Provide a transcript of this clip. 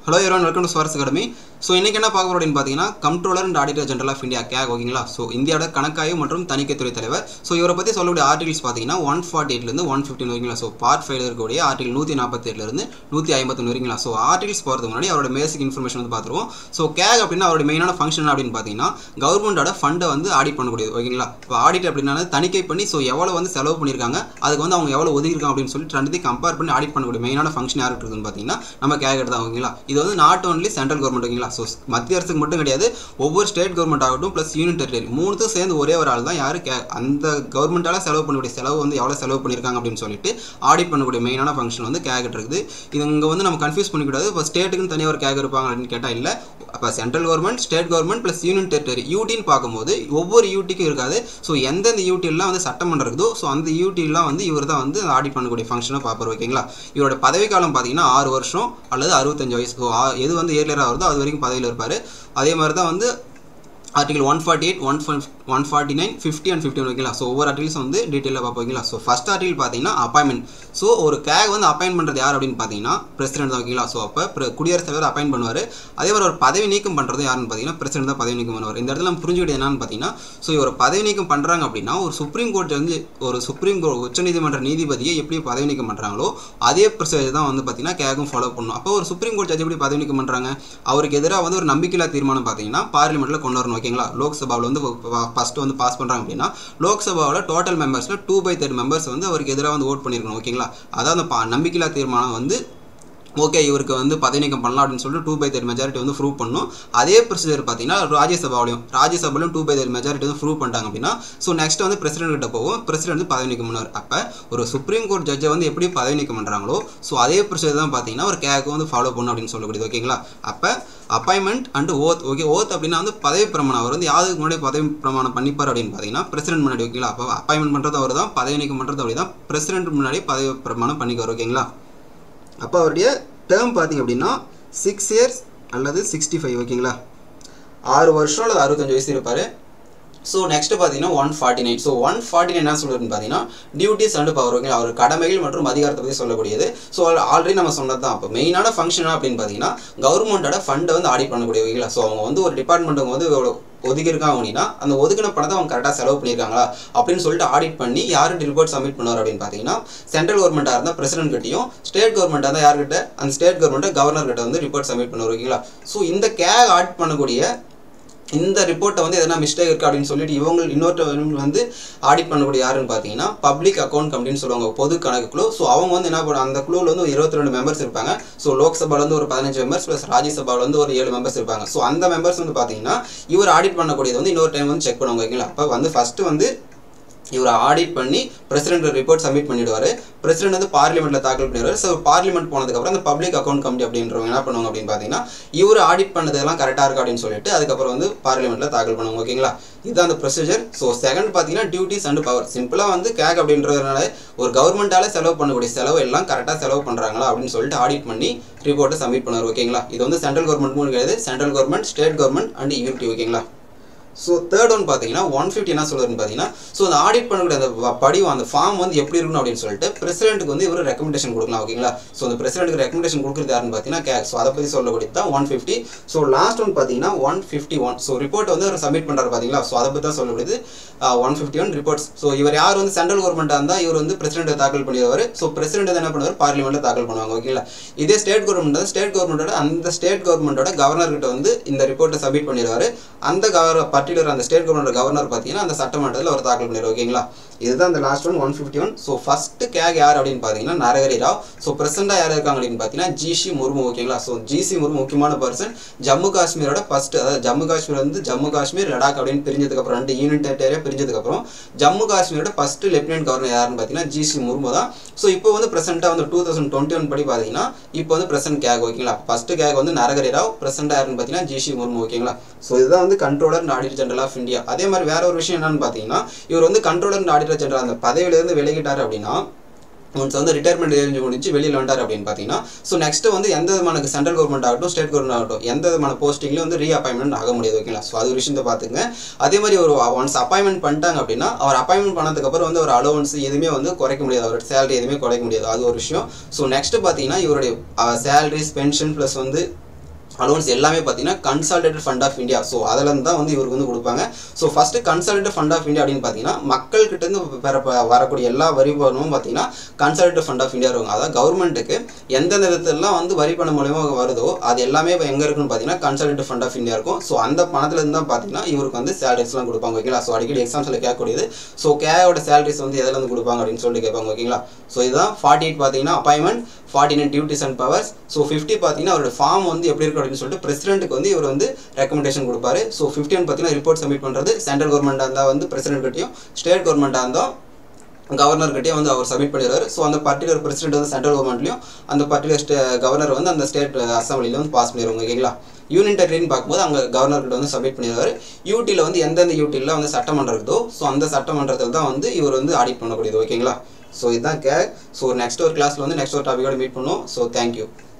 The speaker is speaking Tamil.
hello everyone welcome to Swaras academy so இன்றைக்கி என்ன பார்க்க போகிறோம் அப்படின்னு பார்த்தீங்கன்னா Comptroller and Auditor General of India CAG ஓகேங்களா ஸோ இந்தியாவோட கணக்காய்வு மற்றும் தணிக்கைத்துறை தலைவர் ஸோ இவரை பற்றி சொல்லக்கூடிய ஆர்டிகல்ஸ் பார்த்தீங்கன்னா ஒன் ஃபார்ட்டி எயிட்லேருந்து ஒன் ஃபிஃப்டின் வரைங்களா ஸோ பார்ட் ஃபைவ்ல இருக்கக்கூடிய ஆர்டிகல் நூற்றி நாற்பத்தெட்டுலேருந்து நூற்றி ஐம்பத்தொன்று வரைங்களா ஸோ ஆர்டிகல்ஸ் போகிறதுக்கு முன்னாடி அவரோட பேசிக் இன்ஃபர்மேஷன் வந்து பார்த்துருவோம் ஸோ கேக் அப்படின்னா அவரோட மெயினான ஃபங்க்ஷன் அப்படின்னு பார்த்தீங்கன்னா கவர்மெண்டோட ஃபண்டை வந்து ஆடிட் பண்ணக்கூடியது ஓகேங்களா இப்போ ஆடிட் அப்படின்னா தணிக்கை பண்ணி ஸோ எவ்வளோ வந்து செலவு பண்ணியிருக்காங்க அதுக்கு வந்து அவங்க எவ்வளோ ஒதுக்கிருக்காங்க அப்படின்னு சொல்லிட்டு ரெண்டுத்தையும் கம்பேர் பண்ணி ஆடிட் பண்ணக்கூடிய மெயினான ஃபங்க்ஷன் யாருக்கு இருக்குதுன்னு பார்த்தீங்கன்னா நம்ம கேக் தான் ஓகேங்களா இது வந்து நாட் ஓன்லி சென்ட்ரல் கவர்மெண்ட் ஓகேங்களா ஸோ மத்திய அரசுக்கு மட்டும் கிடையாது ஒவ்வொரு ஸ்டேட் கவர்மெண்ட் ஆகட்டும் ப்ளஸ் யூனியன் டெரிட்டரி மூணுத்தும் சேர்ந்து ஒரே ஒரு ஆள் தான் யார் கே அந்த கவர்மெண்ட்டால் செலவு பண்ணக்கூடிய செலவு வந்து எவ்வளோ செலவு பண்ணியிருக்காங்க அப்படின்னு சொல்லிட்டு ஆடிட் பண்ணக்கூடிய மெயினான ஃபங்க்ஷன் வந்து கேக் இருக்குது இது இங்கே வந்து நம்ம கன்ஃபியூஸ் பண்ணிக்கூடாது இப்போ ஸ்டேட்டுக்குன்னு தனியாக ஒரு கேக் இருப்பாங்க அப்படின்னு கேட்டால் இல்லை அப்போ central government state government plus union territory யூடின்னு பார்க்கும்போது ஒவ்வொரு யூடிக்கும் இருக்காது ஸோ எந்தெந்த யூடிலாம் வந்து சட்டமன்றம் இருக்குதோ ஸோ அந்த யூடிலாம் வந்து இவர் தான் வந்து ஆடிட் பண்ணக்கூடிய ஃபங்க்ஷனை பார்ப்பார் ஓகேங்களா இவரோட பதவிக்காலம் பார்த்தீங்கன்னா ஆறு வருஷம் அல்லது அறுபத்தஞ்சு வயசு ஸோ எது வந்து ஏர்லியராக வருதோ அது வரைக்கும் பதவியில் இருப்பார் அதே மாதிரி தான் வந்து article one forty eight one one forty nine fifty and fifty ஓகேங்களா ஸோ ஒவ்வொரு ஆர்டிகல்ஸ் வந்து டீட்டெயிலாக பார்ப்போம் ஓகேங்களா ஸோ ஃபஸ்ட் ஆர்டிகல் பார்த்தீங்கன்னா அப்பாயின்மெண்ட் ஸோ ஒரு கேக் வந்து அப்பாயின் பண்ணுறது யார் அப்படின்னு பார்த்தீங்கன்னா பிரசிடென்ட் தான் ஓகேங்களா ஸோ அப்போ குடியரசுத் தலைவர் அப்பாயின் பண்ணுவார் அதே மாதிரி ஒரு பதவி நீக்கம் பண்ணுறது யாருன்னு பார்த்தீங்கன்னா பிரசிடென்ட் தான் பதவி நீக்கம் பண்ணுவார் இந்த இடத்துல நம்ம புரிஞ்சுக்கிட்டு என்னன்னு பார்த்தீங்கன்னா ஸோ ஒரு பதவி நீக்கம் பண்ணுறாங்க அப்படின்னா ஒரு சுப்ரீம் கோர்ட் வந்து ஒரு சுப்ரீம் கோர்ட் உச்சநீதிமன்ற நீதிபதியை எப்படி பதவி நீக்கம் பண்ணுறாங்களோ அதே ப்ரொசீஜர் தான் வந்து பார்த்தீங்கன்னா கேக்கும் ஃபாலோ பண்ணணும் அப்போ ஒரு சுப்ரீம் கோர்ட் ஜட்ஜ் எப்படி பதவி நீக்கம் பண்ணுறாங்க அவருக்கு எதிராக வந்து ஒரு நம்பிக்கையில்லா தீர்மானம் பார்த்தீங்கன்னா பார்லிமெண்ட்டில் கொண்டு வரணும் ஓகேங்களா லோக்சபாவில் வந்து ஃபஸ்ட்டு வந்து பாஸ் பண்ணுறாங்க அப்படின்னா லோக்சபாவில் டோட்டல் மெம்பர்ஸில் டூ பை தேர்ட் மெம்பர்ஸ் வந்து அவருக்கு எதிராக வந்து ஓட் பண்ணியிருக்கணும் ஓகேங்களா அதாவது அந்த நம்பிக்கையில்லா தீர்மானம் வந்து ஓகே இவருக்கு வந்து பதவி நீக்கம் பண்ணலாம் அப்படின்னு சொல்லிட்டு டூ பை தேர்ட் மெஜாரிட்டி வந்து ப்ரூவ் பண்ணும் அதே ப்ரொசீஜர் பார்த்தீங்கன்னா ராஜ்யசபாவிலையும் ராஜ்யசபாலையும் டூ பை தேர்ட் மெஜாரிட்டி வந்து ப்ரூவ் பண்ணிட்டாங்க அப்படின்னா ஸோ நெக்ஸ்ட் வந்து பிரசிடென்ட் கிட்ட போகும் பிரசிடென்ட் வந்து பதவி நீக்கம் பண்ணுவார் அப்போ ஒரு சுப்ரீம் கோர்ட் ஜட்ஜை வந்து எப்படி பதவி நீக்கம் பண்ணுறாங்களோ ஸோ அதே ப்ரொசீஜர் தான் பார்த்தீங்கன்னா ஒரு கேக்கு வந்து ஃபாலோ பண்ணும் அப்படின்னு சொல்லக்கூடியது ஓகேங்களா அப்போ appointment and oath okay oath அப்படின்னா வந்து பதவி பிரமாணம் அவர் வந்து யாருக்கு முன்னாடி பதவி பிரமாணம் பண்ணிப்பார் அப்படின்னு பார்த்தீங்கன்னா பிரசிடென்ட் முன்னாடி ஓகேங்களா அப்போ அப்பாயின்மெண்ட் பண்ணுறது அவர் தான் பதவி நீக்கம் பண்ணுறது அப்படி தான் பிரசிடென்ட் முன்னாடி பதவி பிரமாணம் பண்ணிக்குவார் ஓகேங்களா அப்போ அவருடைய டேர்ம் பார்த்தீங்க அப்படின்னா சிக்ஸ் இயர்ஸ் அல்லது சிக்ஸ்டி ஃபைவ் ஓகேங்களா ஆறு வருஷம் அல்லது அறுபத்தஞ்சு வயசு இருப்பார் ஸோ நெக்ஸ்ட் பார்த்தீங்கன்னா one forty nine so one forty nine என்ன சொல்லுறதுன்னு பார்த்தீங்கன்னா டியூட்டிஸ் அண்ட் பவர் ஓகே அவர் கடமைகள் மற்றும் அதிகாரத்தை பற்றி சொல்லக்கூடியது ஸோ ஆல்ரெடி நம்ம சொன்னது தான் அப்போ மெயினான ஃபங்க்ஷன் அப்படின்னு பார்த்தீங்கன்னா கவர்மெண்ட்டோட ஃபண்டை வந்து ஆடிட் பண்ணக்கூடிய ஓகேங்களா ஸோ அவங்க வந்து ஒரு டிபார்ட்மெண்ட்டுங்க வந்து இவ்வளோ ஒதுக்கியிருக்காங்க அப்படின்னா அந்த ஒதுக்கின பணத்தை அவங்க கரெக்டாக செலவு பண்ணியிருக்காங்களா அப்படின்னு சொல்லிட்டு ஆடிட் பண்ணி யாருக்கு ரிப்போர்ட் சப்மிட் பண்ணுவார் அப்படின்னு பார்த்தீங்கன்னா சென்ட்ரல் கவர்மெண்ட்டாக இருந்தால் பிரசிடென்ட் கிட்டையும் ஸ்டேட் கவர்மெண்ட்டாக இருந்தால் யார்கிட்ட அந்த ஸ்டேட் கவர்மெண்ட்டை கவர்னர் கிட்ட வந்து ரிப்போர்ட் சப்மிட் பண்ணுவார் ஓகேங்களா ஸோ இந்த கேக் ஆடிட் பண்ணக்கூடிய இந்த ரிப்போர்ட்டை வந்து எதனா மிஸ்டேக் இருக்குது அப்படின்னு சொல்லிட்டு இவங்க இன்னொருத்தவங்க வந்து ஆடிட் பண்ணக்கூடிய யாருன்னு பார்த்தீங்கன்னா பப்ளிக் அக்கௌண்ட் கமிட்டின்னு சொல்லுவாங்க பொது கணக்கு குழு ஸோ அவங்க வந்து என்ன பண்ணுவாங்க அந்த குழுவில் வந்து ஒரு இருபத்தி ரெண்டு மெம்பர்ஸ் இருப்பாங்க ஸோ லோக்சபாவில் வந்து ஒரு பதினஞ்சு மெம்பர்ஸ் ப்ளஸ் ராஜ்யசபாவில் வந்து ஒரு ஏழு மெம்பர்ஸ் இருப்பாங்க ஸோ அந்த மெம்பர்ஸ் வந்து பார்த்தீங்கன்னா இவர் ஆடிட் பண்ணக்கூடியது வந்து இன்னொரு டைம் வந்து செக் பண்ணுவாங்க ஓகேங்களா அப்போ வந்து ஃபஸ்ட்டு வந்து இவரை ஆடிட் பண்ணி பிரசிடென்ட் ரிப்போர்ட் சப்மிட் பண்ணிடுவார் பிரசிடென்ட் வந்து பார்லிமெண்ட்டில் தாக்கல் பண்ணிடுவார் ஸோ பார்லிமெண்ட் போனதுக்கப்புறம் அந்த பப்ளிக் அக்கௌண்ட் கமிட்டி அப்படின்றவங்க என்ன பண்ணுவாங்க அப்படின்னு பார்த்தீங்கன்னா இவர் ஆடிட் பண்ணதெல்லாம் கரெக்டாக இருக்கு அப்படின்னு சொல்லிட்டு அதுக்கப்புறம் வந்து பார்லிமெண்ட்டில் தாக்கல் பண்ணுவாங்க ஓகேங்களா இதுதான் அந்த ப்ரொசீஜர் ஸோ செகண்ட் பார்த்தீங்கன்னா டியூட்டிஸ் அண்ட் பவர் சிம்பிளாக வந்து கேக் அப்படின்றதுனால ஒரு கவர்மெண்ட்டால் செலவு பண்ணக்கூடிய செலவு எல்லாம் கரெக்டாக செலவு பண்ணுறாங்களா அப்படின்னு சொல்லிட்டு ஆடிட் பண்ணி ரிப்போர்ட்டை சப்மிட் பண்ணுவார் ஓகேங்களா இது வந்து சென்ட்ரல் கவர்மெண்ட் மூணு கிடையாது central government state government and unity ஓகேங்களா ஸோ தேர்ட் ஒன் பார்த்தீங்கன்னா ஒன் ஃபிஃப்டி என்ன சொல்லுதுன்னு பார்த்தீங்கன்னா ஸோ அந்த ஆடிட் பண்ணக்கூடிய அந்த படிவம் அந்த ஃபார்ம் வந்து எப்படி இருக்கணும் அப்படின்னு சொல்லிட்டு பிரசிடென்ட்டுக்கு வந்து இவர் ரெக்கமெண்டேஷன் கொடுக்கலாம் ஓகேங்களா ஸோ அந்த பிரசிடென்ட்டுக்கு ரெக்கமெண்டேஷன் கொடுக்குறது யாருன்னு பார்த்தீங்கன்னா கேக் ஸோ அதை பற்றி சொல்லக்கூடியது தான் one fifty so last one பார்த்தீங்கன்னா one fifty one so report வந்து அவர் சப்மிட் பண்ணுறாரு பார்த்தீங்களா ஸோ அதை பற்றி தான் சொல்லக்கூடியது one fifty one reports so இவர் யார் வந்து சென்ட்ரல் கவர்மெண்ட்டாக இருந்தால் இவர் வந்து பிரசிடென்ட்டை தாக்கல் பண்ணிடுவார் ஸோ பிரசிடென்ட் என்ன பண்ணுவார் பார்லிமெண்ட்டில் தாக்கல் பண்ணுவாங்க ஓகேங்களா இதே ஸ்டேட் கவர்மெண்ட் ஸ்டேட் கவர்மெண்ட்டோட அந்த ஸ்டேட் கவர்மெண்ட்டோட கவர்னர் கிட்ட வந்து இந்த ரிப்போர்ட்டை சப்மிட் பண்ணிடுவார் அந்த கவர் பர்டிகுலர் அந்த ஸ்டேட் கவர்மெண்ட் கவர்னர் பார்த்தீங்கன்னா அந்த சட்டமன்றத்தில் அவர் தாக்கல் பண்ணிடுவார் ஓகேங்களா இதுதான் அந்த last one one fifty one so first CAG யார் அப்படின்னு பார்த்தீங்கன்னா நரகரி ராவ் ஸோ பிரசண்டாக யார் இருக்காங்க அப்படின்னு பார்த்தீங்கன்னா ஜிசி முர்மு ஓகேங்களா ஸோ ஜிசி முர்மு முக்கியமான பர்சன் ஜம்மு காஷ்மீரோட ஃபஸ்ட்டு அதாவது ஜம்மு காஷ்மீர் வந்து ஜம்மு காஷ்மீர் லடாக் அப்படின்னு பிரிஞ்சதுக்கப்புறம் ரெண்டு யூனிட் டெரிட்டரியாக பிரிஞ்சதுக்கப்புறம் ஜம்மு காஷ்மீரோட ஃபஸ்ட்டு லெப்டினன்ட் கவர்னர் யாருன்னு பார்த்தீங்கன்னா ஜிசி முர்மு தான் ஸோ இப்போ வந்து ப்ரெசென்ட்டாக வந்து டூ தௌசண்ட் டுவெண்ட்டி ஒன் படி பார்த்தீங்கன்னா இப்போ வந்து ப்ரெசென்ட் கேக் ஓகேங்களா ஃபஸ்ட்டு கேக் வந்து நரகரி ராவ் ப்ரெசென்ட்டாக யாருன்னு பார்த்தீங்கன்னா ஜிசி முர்மு ஓகேங்களா ஸோ இதுதான் வந்து Controller and Auditor General of India அதே மாதிரி வேற ஒரு விஷயம் என்னன்னு பார்த்தீங்கன்னா இவர் வந்து கண்ட்ரோலர் அண்ட் ஆடிட்டர் ஜெனரல் அந்த பதவியிலேருந்து விலகிட்டார் அப்படின்னா ஒன்ஸ் வந்து ரிட்டையர்மெண்ட் ஏஜ் முடிஞ்சு வெளியில் வந்துட்டார் அப்படின்னு பார்த்தீங்கன்னா ஸோ நெக்ஸ்ட் வந்து எந்த விதமான சென்ட்ரல் கவர்மெண்ட் ஆகட்டும் ஸ்டேட் கவர்மெண்ட் ஆகட்டும் எந்த விதமான போஸ்டிங்லையும் வந்து ரீ அப்பாயின்மெண்ட் ஆக முடியாது ஓகேங்களா ஸோ அது ஒரு விஷயத்தை பார்த்துங்க அதே மாதிரி ஒரு ஒன்ஸ் அப்பாயின்மெண்ட் பண்ணிட்டாங்க அப்படின்னா அவர் அப்பாயின்மெண்ட் பண்ணதுக்கப்புறம் வந்து ஒரு அலோவன்ஸ் எதுவுமே வந்து குறைக்க முடியாது அவரோட சேலரி எதுவுமே குறைக்க முடியாது அது ஒரு விஷயம் ஸோ நெக்ஸ்ட் பார்த்தீங்கன்னா இவருடைய சேலரிஸ் பென்ஷன் ப்ளஸ் வந்து அலோன்ஸ் எல்லாமே பார்த்தீங்கன்னா consolidated fund of India so அதில் தான் வந்து இவருக்கு வந்து கொடுப்பாங்க so first consolidate fund of India அப்படின்னு பார்த்தீங்கன்னா மக்கள்கிட்டேருந்து பெற ப- வரக்கூடிய எல்லா வரி பணமும் பார்த்தீங்கன்னா கன்சால்டேட் ஃபண்ட் ஆஃப் இந்தியா இருக்கும் அதாவது கவர்மெண்ட்டுக்கு எந்தெந்த விதத்துலலாம் வந்து வரி பணம் மூலியமா வருதோ அது எல்லாமே இப்போ எங்கே இருக்குன்னு பார்த்தீங்கன்னா கன்சால்டேட் ஃபண்ட் ஆஃப் இந்தியா இருக்கும் ஸோ அந்த பணத்துலேருந்து தான் பார்த்தீங்கன்னா இவருக்கு வந்து சேலரிஸ்லாம் கொடுப்பாங்க ஓகேங்களா ஸோ அடிக்கடி எக்ஸாம்ஸில் கேட்கக்கூடியது ஸோ கேயோட சேலரிஸ் வந்து எதுலேருந்து கொடுப்பாங்க அப்படின்னு சொல்லிட்டு கேட்பாங்க ஓகேங்களா ஸோ இதுதான் ஃபார்ட்டி எயிட் பார்த்தீங்கன்னா appointment forty nine duties and powers so fifty பார்த்தீங்கன்னா அவரோட ஃபார்ம் வந்து எப்படி இருக்கும் அப்படின்னு சொல்லிட்டு பிரசிடென்ட்டுக்கு வந்து இவர் வந்து ரெக்கமெண்டேஷன் கொடுப்பாரு ஸோ ஃபிஃப்டி ஒன் பார்த்தீங்கன்னா ரிப்போர்ட் சப்மிட் பண்ணுறது சென்ட்ரல் கவர்மெண்ட்டாக இருந்தால் வந்து பிரசிடென்ட் கிட்டையும் ஸ்டேட் கவர்மெண்ட்டாக இருந்தால் கவர்னர் கிட்டே வந்து அவர் சப்மிட் பண்ணிடுவார் ஸோ அந்த பர்டிகுலர் பிரசிடென்ட் வந்து சென்ட்ரல் கவர்மெண்ட்லையும் அந்த பர்டிகுலர் ஸ்டே கவர்னர் வந்து அந்த ஸ்டேட் அசம்பிளியில் வந்து பாஸ் பண்ணிடுவாங்க ஓகேங்களா யூனியன் டெரிட்டரின்னு பார்க்கும்போது அங்கே கவர்னர் கிட்ட வந்து சப்மிட் பண்ணிடுவார் யூடியில் வந்து எந்தெந்த யூடியில் வந்து சட்டமன்றம் இருக்குதோ ஸோ அந்த சட்டமன்றத்தில் தான் வந்து இவர் வந்து ஆடிட் பண்ணக்கூடியது ஓகேங்களா ஸோ இதுதான் கே ஸோ நெக்ஸ்ட் ஒரு கிளாஸில் வந்து நெக்ஸ்ட் ஒரு டாப்பிக்கோட மீட் பண்ணுவோம் ஸோ தேங்க்யூ